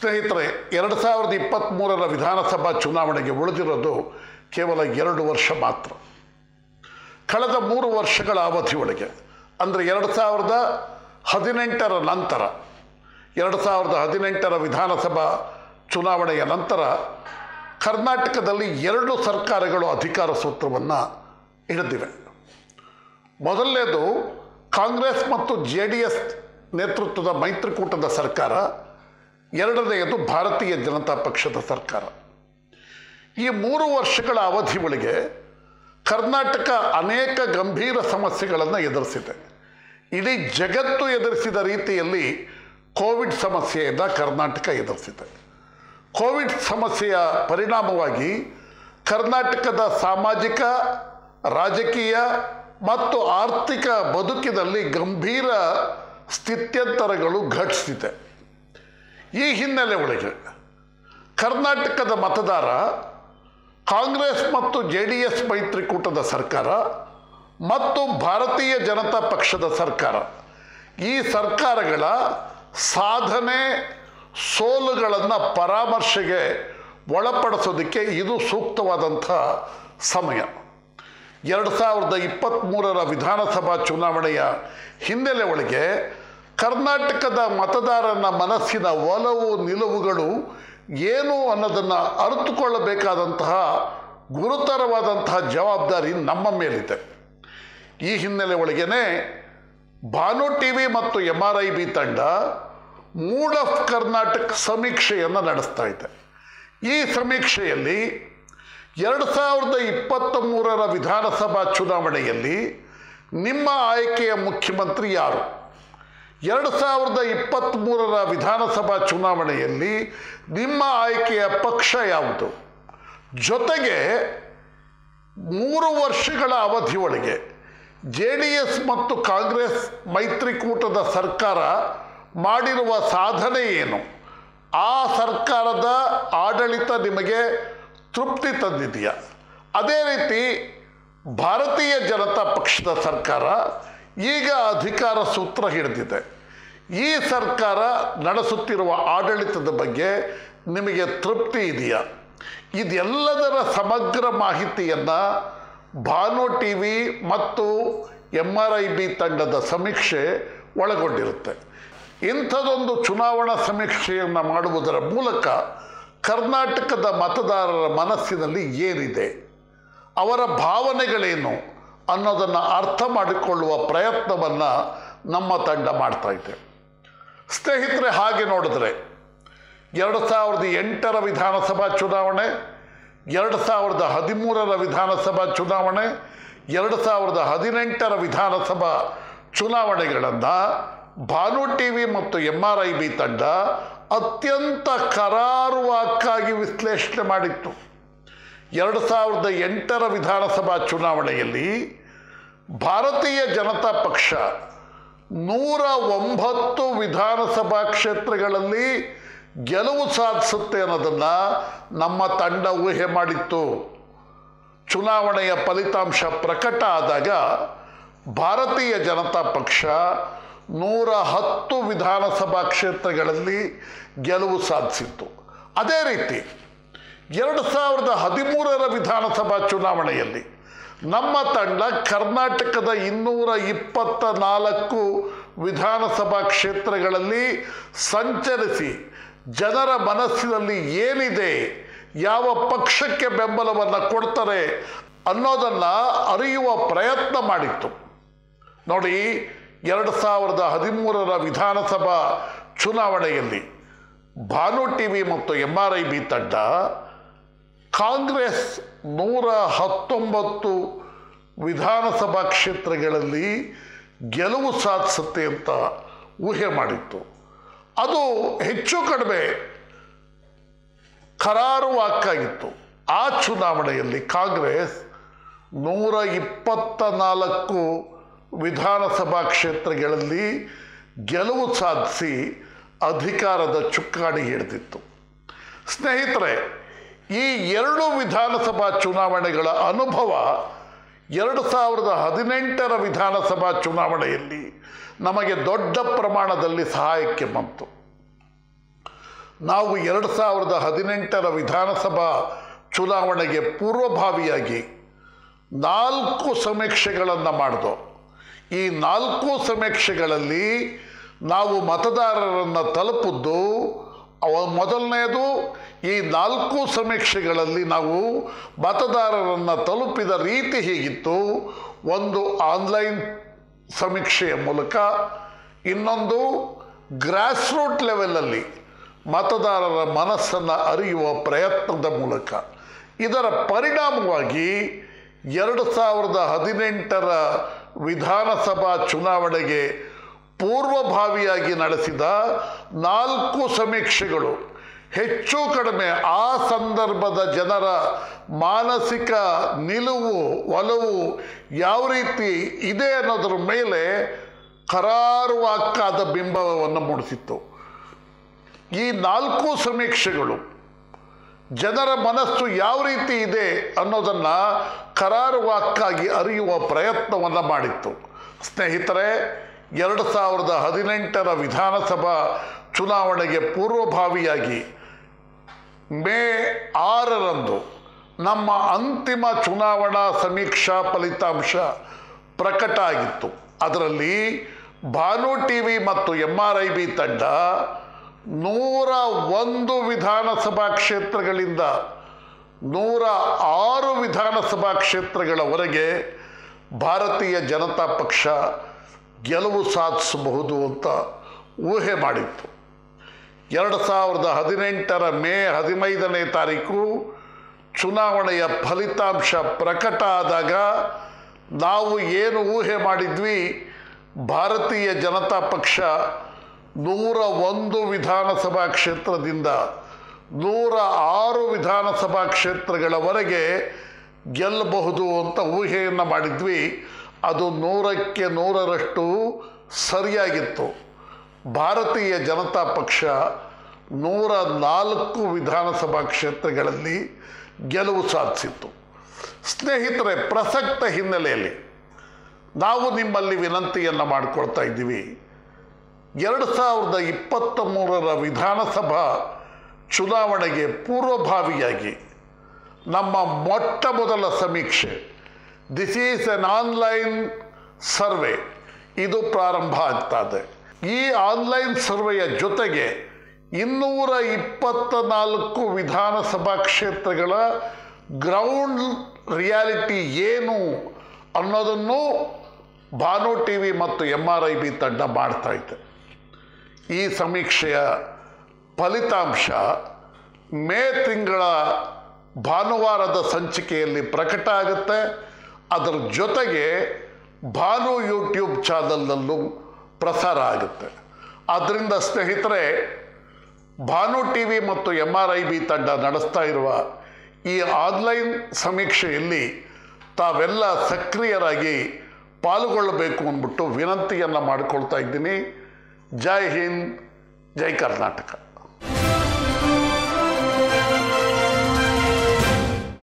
ಸ್ನೇಹಿತರೆ ಎರಡು ಸಾವಿರದ ಇಪ್ಪತ್ತ್ಮೂರರ ವಿಧಾನಸಭಾ ಚುನಾವಣೆಗೆ ಉಳಿದಿರೋದು ಕೇವಲ ಎರಡು ವರ್ಷ ಮಾತ್ರ ಕಳೆದ ಮೂರು ವರ್ಷಗಳ ಅವಧಿ ಒಳಗೆ ಅಂದರೆ ಎರಡು ಸಾವಿರದ ಹದಿನೆಂಟರ ನಂತರ ಎರಡು ಸಾವಿರದ ಹದಿನೆಂಟರ ವಿಧಾನಸಭಾ ಚುನಾವಣೆಯ ನಂತರ ಕರ್ನಾಟಕದಲ್ಲಿ ಎರಡು ಸರ್ಕಾರಗಳು ಅಧಿಕಾರ ಸೂತ್ರವನ್ನು ಹಿಡಿದಿವೆ ಮೊದಲನೇದು ಕಾಂಗ್ರೆಸ್ ಮತ್ತು ಜೆ ಡಿ ಎಸ್ ನೇತೃತ್ವದ ಮೈತ್ರಿಕೂಟದ ಸರ್ಕಾರ ಎರಡನೆಯದು ಭಾರತೀಯ ಜನತಾ ಪಕ್ಷದ ಸರ್ಕಾರ ಈ ಮೂರು ವರ್ಷಗಳ ಅವಧಿ ಒಳಗೆ ಕರ್ನಾಟಕ ಅನೇಕ ಗಂಭೀರ ಸಮಸ್ಯೆಗಳನ್ನು ಎದುರಿಸಿದೆ ಇಡೀ ಜಗತ್ತು ಎದುರಿಸಿದ ರೀತಿಯಲ್ಲಿ ಕೋವಿಡ್ ಸಮಸ್ಯೆಯನ್ನು ಕರ್ನಾಟಕ ಎದುರಿಸಿದೆ ಕೋವಿಡ್ ಸಮಸ್ಯೆಯ ಪರಿಣಾಮವಾಗಿ ಕರ್ನಾಟಕದ ಸಾಮಾಜಿಕ ರಾಜಕೀಯ ಮತ್ತು ಆರ್ಥಿಕ ಬದುಕಿನಲ್ಲಿ ಗಂಭೀರ ಸ್ಥಿತ್ಯಂತರಗಳು ಘಟಿಸಿದೆ ಈ ಹಿನ್ನೆಲೆ ಒಳಗೆ ಕರ್ನಾಟಕದ ಮತದಾರ ಕಾಂಗ್ರೆಸ್ ಮತ್ತು ಜೆ ಡಿ ಎಸ್ ಮೈತ್ರಿಕೂಟದ ಸರ್ಕಾರ ಮತ್ತು ಭಾರತೀಯ ಜನತಾ ಪಕ್ಷದ ಸರ್ಕಾರ ಈ ಸರ್ಕಾರಗಳ ಸಾಧನೆ ಸೋಲುಗಳನ್ನು ಪರಾಮರ್ಶೆಗೆ ಒಳಪಡಿಸೋದಕ್ಕೆ ಇದು ಸೂಕ್ತವಾದಂಥ ಸಮಯ ಎರಡು ಸಾವಿರದ ಇಪ್ಪತ್ತ್ಮೂರರ ವಿಧಾನಸಭಾ ಚುನಾವಣೆಯ ಹಿನ್ನೆಲೆ ಒಳಗೆ ಕರ್ನಾಟಕದ ಮತದಾರನ ಮನಸ್ಸಿನ ಒಲವು ನಿಲುವುಗಳು ಏನು ಅನ್ನೋದನ್ನು ಅರಿತುಕೊಳ್ಳಬೇಕಾದಂತಹ ಗುರುತರವಾದಂತಹ ಜವಾಬ್ದಾರಿ ನಮ್ಮ ಮೇಲಿದೆ ಈ ಹಿನ್ನೆಲೆ ಒಳಗೇನೆ ಭಾನು ಟಿ ವಿ ಮತ್ತು ಎಮ್ ಆರ್ ಐ ಬಿ ತಂಡ ಮೂಡ್ ಆಫ್ ಕರ್ನಾಟಕ ಸಮೀಕ್ಷೆಯನ್ನು ನಡೆಸ್ತಾ ಇದೆ ಈ ಸಮೀಕ್ಷೆಯಲ್ಲಿ ಎರಡು ಸಾವಿರದ ಇಪ್ಪತ್ತ ಮೂರರ ವಿಧಾನಸಭಾ ಚುನಾವಣೆಯಲ್ಲಿ ನಿಮ್ಮ ಆಯ್ಕೆಯ ಮುಖ್ಯಮಂತ್ರಿ ಯಾರು ಎರಡು ಸಾವಿರದ ಇಪ್ಪತ್ತ್ಮೂರರ ವಿಧಾನಸಭಾ ಚುನಾವಣೆಯಲ್ಲಿ ನಿಮ್ಮ ಆಯ್ಕೆಯ ಪಕ್ಷ ಯಾವುದು ಜೊತೆಗೆ ಮೂರು ವರ್ಷಗಳ ಅವಧಿ ಒಳಗೆ ಜೆ ಡಿ ಎಸ್ ಮತ್ತು ಕಾಂಗ್ರೆಸ್ ಮೈತ್ರಿಕೂಟದ ಸರ್ಕಾರ ಮಾಡಿರುವ ಸಾಧನೆ ಏನು ಆ ಸರ್ಕಾರದ ಆಡಳಿತ ನಿಮಗೆ ತೃಪ್ತಿ ತಂದಿದೆಯಾ ಅದೇ ರೀತಿ ಭಾರತೀಯ ಜನತಾ ಪಕ್ಷದ ಸರ್ಕಾರ ಈಗ ಅಧಿಕಾರ ಸೂತ್ರ ಹಿಡಿದಿದೆ ಈ ಸರ್ಕಾರ ನಡೆಸುತ್ತಿರುವ ಆಡಳಿತದ ಬಗ್ಗೆ ನಿಮಗೆ ತೃಪ್ತಿ ಇದೆಯಾ ಇದೆಲ್ಲದರ ಸಮಗ್ರ ಮಾಹಿತಿಯನ್ನು ಭಾನು ಟಿ ವಿ ಮತ್ತು ಎಮ್ ಆರ್ ಐ ಬಿ ತಂಡದ ಸಮೀಕ್ಷೆ ಒಳಗೊಂಡಿರುತ್ತೆ ಇಂಥದೊಂದು ಚುನಾವಣಾ ಸಮೀಕ್ಷೆಯನ್ನು ಮಾಡುವುದರ ಮೂಲಕ ಕರ್ನಾಟಕದ ಮತದಾರರ ಮನಸ್ಸಿನಲ್ಲಿ ಏನಿದೆ ಅವರ ಭಾವನೆಗಳೇನು ಅನ್ನೋದನ್ನು ಅರ್ಥ ಮಾಡಿಕೊಳ್ಳುವ ಪ್ರಯತ್ನವನ್ನು ನಮ್ಮ ತಂಡ ಮಾಡ್ತಾ ಇದೆ ಸ್ನೇಹಿತರೆ ಹಾಗೆ ನೋಡಿದ್ರೆ ಎರಡು ಸಾವಿರದ ಎಂಟರ ವಿಧಾನಸಭಾ ಚುನಾವಣೆ ಎರಡು ಸಾವಿರದ ಹದಿಮೂರರ ವಿಧಾನಸಭಾ ಚುನಾವಣೆ ಎರಡು ಸಾವಿರದ ಹದಿನೆಂಟರ ವಿಧಾನಸಭಾ ಚುನಾವಣೆಗಳನ್ನು ಭಾನು ಟಿ ವಿ ಮತ್ತು ಎಮ್ ಆರ್ ಐ ಬಿ ತಂಡ ಅತ್ಯಂತ ಕರಾರುವಾಕ್ಕಾಗಿ ವಿಶ್ಲೇಷಣೆ ಮಾಡಿತ್ತು ಎರಡು ಸಾವಿರದ ಎಂಟರ ವಿಧಾನಸಭಾ ಚುನಾವಣೆಯಲ್ಲಿ ಭಾರತೀಯ ಜನತಾ ಪಕ್ಷ ನೂರ ಒಂಬತ್ತು ವಿಧಾನಸಭಾ ಕ್ಷೇತ್ರಗಳಲ್ಲಿ ಗೆಲುವು ಸಾಧಿಸುತ್ತೆ ಅನ್ನೋದನ್ನು ನಮ್ಮ ತಂಡ ಊಹೆ ಮಾಡಿತ್ತು ಚುನಾವಣೆಯ ಫಲಿತಾಂಶ ಪ್ರಕಟ ಆದಾಗ ಭಾರತೀಯ ಜನತಾ ಪಕ್ಷ ನೂರ ಹತ್ತು ವಿಧಾನಸಭಾ ಕ್ಷೇತ್ರಗಳಲ್ಲಿ ಗೆಲುವು ಸಾಧಿಸಿತ್ತು ಅದೇ ರೀತಿ ಎರಡು ಸಾವಿರದ ಹದಿಮೂರರ ವಿಧಾನಸಭಾ ಚುನಾವಣೆಯಲ್ಲಿ ನಮ್ಮ ತಂಡ ಕರ್ನಾಟಕದ ಇನ್ನೂರ ಇಪ್ಪತ್ತ ನಾಲ್ಕು ವಿಧಾನಸಭಾ ಕ್ಷೇತ್ರಗಳಲ್ಲಿ ಸಂಚರಿಸಿ ಜನರ ಮನಸ್ಸಿನಲ್ಲಿ ಏನಿದೆ ಯಾವ ಪಕ್ಷಕ್ಕೆ ಬೆಂಬಲವನ್ನು ಕೊಡ್ತಾರೆ ಅನ್ನೋದನ್ನು ಅರಿಯುವ ಪ್ರಯತ್ನ ಮಾಡಿತ್ತು ನೋಡಿ ಎರಡು ಸಾವಿರದ ಹದಿಮೂರರ ವಿಧಾನಸಭಾ ಚುನಾವಣೆಯಲ್ಲಿ ಭಾನು ಟಿ ವಿ ಮತ್ತು ಎಮ್ ಆರ್ ಐ ಬಿ ತಂಡ ಕಾಂಗ್ರೆಸ್ ನೂರ ಹತ್ತೊಂಬತ್ತು ವಿಧಾನಸಭಾ ಕ್ಷೇತ್ರಗಳಲ್ಲಿ ಗೆಲುವು ಸಾಧಿಸುತ್ತೆ ಅಂತ ಊಹೆ ಮಾಡಿತ್ತು ಅದು ಹೆಚ್ಚು ಕಡಿಮೆ ಕರಾರುವಾಕ್ಕಾಗಿತ್ತು ಆ ಚುನಾವಣೆಯಲ್ಲಿ ಕಾಂಗ್ರೆಸ್ ನೂರ ಇಪ್ಪತ್ತ ನಾಲ್ಕು ವಿಧಾನಸಭಾ ಕ್ಷೇತ್ರಗಳಲ್ಲಿ ಗೆಲುವು ಸಾಧಿಸಿ ಅಧಿಕಾರದ ಚುಕ್ಕಾಣಿ ಹಿಡಿದಿತ್ತು ಸ್ನೇಹಿತರೆ ಈ ಎರಡು ವಿಧಾನಸಭಾ ಚುನಾವಣೆಗಳ ಅನುಭವ ಎರಡು ಸಾವಿರದ ಹದಿನೆಂಟರ ವಿಧಾನಸಭಾ ಚುನಾವಣೆಯಲ್ಲಿ ನಮಗೆ ದೊಡ್ಡ ಪ್ರಮಾಣದಲ್ಲಿ ಸಹಾಯಕ್ಕೆ ಬಂತು ನಾವು ಎರಡು ಸಾವಿರದ ಹದಿನೆಂಟರ ವಿಧಾನಸಭಾ ಚುನಾವಣೆಗೆ ಪೂರ್ವಭಾವಿಯಾಗಿ ನಾಲ್ಕು ಸಮೀಕ್ಷೆಗಳನ್ನು ಮಾಡಿದೋ ಈ ನಾಲ್ಕು ಸಮೀಕ್ಷೆಗಳಲ್ಲಿ ನಾವು ಮತದಾರರನ್ನು ತಲುಪಿದ್ದು ಅವ ಮೊದಲನೆಯದು ಈ ನಾಲ್ಕು ಸಮೀಕ್ಷೆಗಳಲ್ಲಿ ನಾವು ಮತದಾರರನ್ನು ತಲುಪಿದ ರೀತಿ ಹೀಗಿತ್ತು ಒಂದು ಆನ್ಲೈನ್ ಸಮೀಕ್ಷೆಯ ಮೂಲಕ ಇನ್ನೊಂದು ಗ್ರಾಸ್ ರೂಟ್ ಲೆವೆಲಲ್ಲಿ ಮತದಾರರ ಮನಸ್ಸನ್ನು ಅರಿಯುವ ಪ್ರಯತ್ನದ ಮೂಲಕ ಇದರ ಪರಿಣಾಮವಾಗಿ ಎರಡು ಸಾವಿರದ ಹದಿನೆಂಟರ ವಿಧಾನಸಭಾ ಚುನಾವಣೆಗೆ ಪೂರ್ವಭಾವಿಯಾಗಿ ನಡೆಸಿದ ನಾಲ್ಕು ಸಮೀಕ್ಷೆಗಳು ಹೆಚ್ಚು ಕಡಿಮೆ ಆ ಸಂದರ್ಭದ ಜನರ ಮಾನಸಿಕ ನಿಲುವು ಒಲವು ಯಾವ ರೀತಿ ಇದೆ ಅನ್ನೋದ್ರ ಮೇಲೆ ಕರಾರುವಾಕ್ಕಾದ ಬಿಂಬವನ್ನು ಮೂಡಿಸಿತ್ತು ಈ ನಾಲ್ಕು ಸಮೀಕ್ಷೆಗಳು ಜನರ ಮನಸ್ಸು ಯಾವ ರೀತಿ ಇದೆ ಅನ್ನೋದನ್ನು ಕರಾರುವಾಕ್ಕಾಗಿ ಅರಿಯುವ ಪ್ರಯತ್ನವನ್ನು ಮಾಡಿತ್ತು ಸ್ನೇಹಿತರೆ ಎರಡು ಸಾವಿರದ ಹದಿನೆಂಟರ ವಿಧಾನಸಭಾ ಚುನಾವಣೆಗೆ ಪೂರ್ವಭಾವಿಯಾಗಿ ಮೇ ಆರರಂದು ನಮ್ಮ ಅಂತಿಮ ಚುನಾವಣಾ ಸಮೀಕ್ಷಾ ಫಲಿತಾಂಶ ಪ್ರಕಟ ಆಗಿತ್ತು ಅದರಲ್ಲಿ ಭಾನು ಟಿ ವಿ ಮತ್ತು ಎಮ್ ಆರ್ ಐ ಬಿ ತಂಡ ನೂರ ಒಂದು ವಿಧಾನಸಭಾ ಕ್ಷೇತ್ರಗಳಿಂದ ನೂರ ಆರು ವಿಧಾನಸಭಾ ಕ್ಷೇತ್ರಗಳವರೆಗೆ ಭಾರತೀಯ ಜನತಾ ಪಕ್ಷ ಗೆಲುವು ಸಾಧಿಸಬಹುದು ಅಂತ ಊಹೆ ಮಾಡಿತ್ತು ಎರಡು ಸಾವಿರದ ಹದಿನೆಂಟರ ಮೇ ಹದಿನೈದನೇ ತಾರೀಕು ಚುನಾವಣೆಯ ಫಲಿತಾಂಶ ಪ್ರಕಟ ಆದಾಗ ನಾವು ಏನು ಊಹೆ ಮಾಡಿದ್ವಿ ಭಾರತೀಯ ಜನತಾ ಪಕ್ಷ ನೂರ ಒಂದು ವಿಧಾನಸಭಾ ಕ್ಷೇತ್ರದಿಂದ ನೂರ ಆರು ವಿಧಾನಸಭಾ ಕ್ಷೇತ್ರಗಳವರೆಗೆ ಗೆಲ್ಲಬಹುದು ಅಂತ ಊಹೆಯನ್ನು ಮಾಡಿದ್ವಿ ಅದು ನೂರಕ್ಕೆ ನೂರರಷ್ಟು ಸರಿಯಾಗಿತ್ತು ಭಾರತೀಯ ಜನತಾ ಪಕ್ಷ ನೂರ ನಾಲ್ಕು ವಿಧಾನಸಭಾ ಕ್ಷೇತ್ರಗಳಲ್ಲಿ ಗೆಲುವು ಸಾಧಿಸಿತ್ತು ಸ್ನೇಹಿತರೆ ಪ್ರಸಕ್ತ ಹಿನ್ನೆಲೆಯಲ್ಲಿ ನಾವು ನಿಮ್ಮಲ್ಲಿ ವಿನಂತಿಯನ್ನು ಮಾಡಿಕೊಳ್ತಾ ಇದ್ದೀವಿ ಎರಡು ಸಾವಿರದ ಇಪ್ಪತ್ತ ಮೂರರ ವಿಧಾನಸಭಾ ಚುನಾವಣೆಗೆ ಪೂರ್ವಭಾವಿಯಾಗಿ ನಮ್ಮ ಮೊಟ್ಟ ಮೊದಲ ಸಮೀಕ್ಷೆ this is an online survey ಇದು ಪ್ರಾರಂಭ ಆಗ್ತಾ ಇದೆ ಈ ಆನ್ಲೈನ್ ಸರ್ವೆಯ ಜೊತೆಗೆ ಇನ್ನೂರ ಇಪ್ಪತ್ತ ನಾಲ್ಕು ವಿಧಾನಸಭಾ ಕ್ಷೇತ್ರಗಳ ಗ್ರೌಂಡ್ ರಿಯಾಲಿಟಿ ಏನು ಅನ್ನೋದನ್ನು ಭಾನು ಟಿ ವಿ ಮತ್ತು ಎಮ್ ಆರ್ ಐ ಬಿ ತಂಡ ಮಾಡ್ತಾ ಇದೆ ಈ ಸಮೀಕ್ಷೆಯ ಫಲಿತಾಂಶ ಮೇ ತಿಂಗಳ ಭಾನುವಾರದ ಸಂಚಿಕೆಯಲ್ಲಿ ಪ್ರಕಟ ಆಗುತ್ತೆ ಅದರ ಜೊತೆಗೆ ಭಾನು ಯೂಟ್ಯೂಬ್ ಚಾನಲ್ನಲ್ಲೂ ಪ್ರಸಾರ ಆಗುತ್ತೆ ಆದ್ದರಿಂದ ಸ್ನೇಹಿತರೆ ಭಾನು ಟಿ ವಿ ಮತ್ತು ಎಮ್ ಆರ್ ಐ ಬಿ ತಂಡ ನಡೆಸ್ತಾ ಇರುವ ಈ ಆನ್ಲೈನ್ ಸಮೀಕ್ಷೆಯಲ್ಲಿ ತಾವೆಲ್ಲ ಸಕ್ರಿಯರಾಗಿ ಪಾಲ್ಗೊಳ್ಳಬೇಕು ಅಂದ್ಬಿಟ್ಟು ವಿನಂತಿಯನ್ನು ಮಾಡಿಕೊಳ್ತಾ ಇದ್ದೀನಿ ಜೈ ಹಿಂದ್ ಜೈ ಕರ್ನಾಟಕ